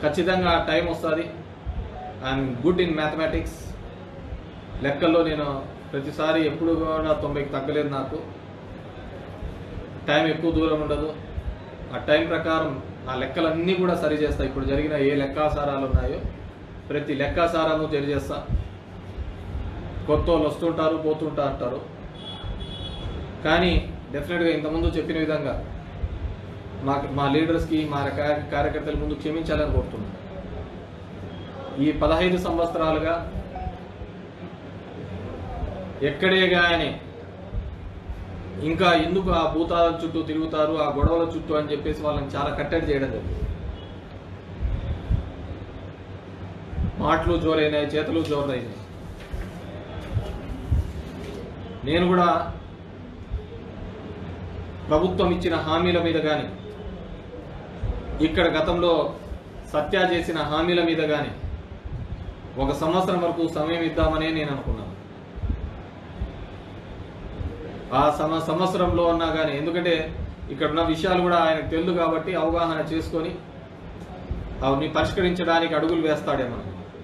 ఖచ్చితంగా టైం వస్తుంది I'm good in mathematics లెక్కల్లో నేను ప్రతిసారి ఎప్పుడు కూడా తొంభైకి తగ్గలేదు నాకు టైం ఎక్కువ దూరం ఉండదు ఆ టైం ప్రకారం నా లెక్కలన్నీ కూడా సరి చేస్తా ఇప్పుడు జరిగిన ఏ లెక్కాసారాలు ఉన్నాయో ప్రతి లెక్కాసారాలు సరి చేస్తా కొత్త వాళ్ళు వస్తుంటారు పోతుంటా అంటారు కానీ డెఫినెట్గా ఇంతకుముందు చెప్పిన విధంగా మా మా లీడర్స్కి మా కార్య- కార్యకర్తల ముందు క్షమించాలని కోరుతున్నాను ఈ పదహైదు సంవత్సరాలుగా ఎక్కడే కానీ ఇంకా ఎందుకు ఆ భూతాల చుట్టూ తిరుగుతారు ఆ గొడవల చుట్టూ అని చెప్పేసి వాళ్ళని చాలా కట్టడి చేయడం జరిగింది మాటలు జోరైనాయి చేతులు జోరైనాయి నేను కూడా ప్రభుత్వం ఇచ్చిన హామీల మీద కానీ ఇక్కడ గతంలో సత్య చేసిన హామీల మీద కానీ ఒక సంవత్సరం వరకు సమయం ఇద్దామనే నేను అనుకున్నాను ఆ సమ సంవత్సరంలో ఉన్నా కానీ ఎందుకంటే ఇక్కడ ఉన్న విషయాలు కూడా ఆయనకు తెలుసు కాబట్టి అవగాహన చేసుకొని అవన్నీ పరిష్కరించడానికి అడుగులు వేస్తాడేమో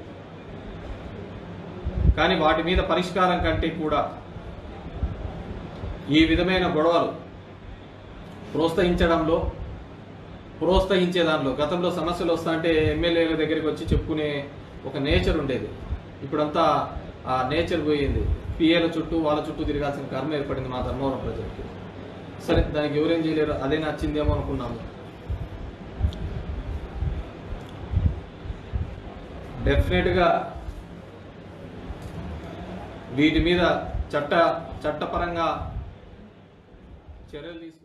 కానీ వాటి మీద పరిష్కారం కంటే కూడా ఈ విధమైన గొడవలు ప్రోత్సహించడంలో ప్రోత్సహించే దానిలో గతంలో సమస్యలు వస్తా అంటే ఎమ్మెల్యేల దగ్గరికి వచ్చి చెప్పుకునే ఒక నేచర్ ఉండేది ఇప్పుడంతా ఆ నేచర్ పోయింది పిఏల చుట్టూ వాళ్ళ చుట్టూ తిరగాల్సిన కర్మ ఏర్పడింది మా ధర్మవరం ప్రజలకి సరే దానికి ఎవరేం చేయలేరు అదే నచ్చిందేమో అనుకున్నాము డెఫినెట్గా వీటి మీద చట్ట చట్టపరంగా చర్యలు తీసుకు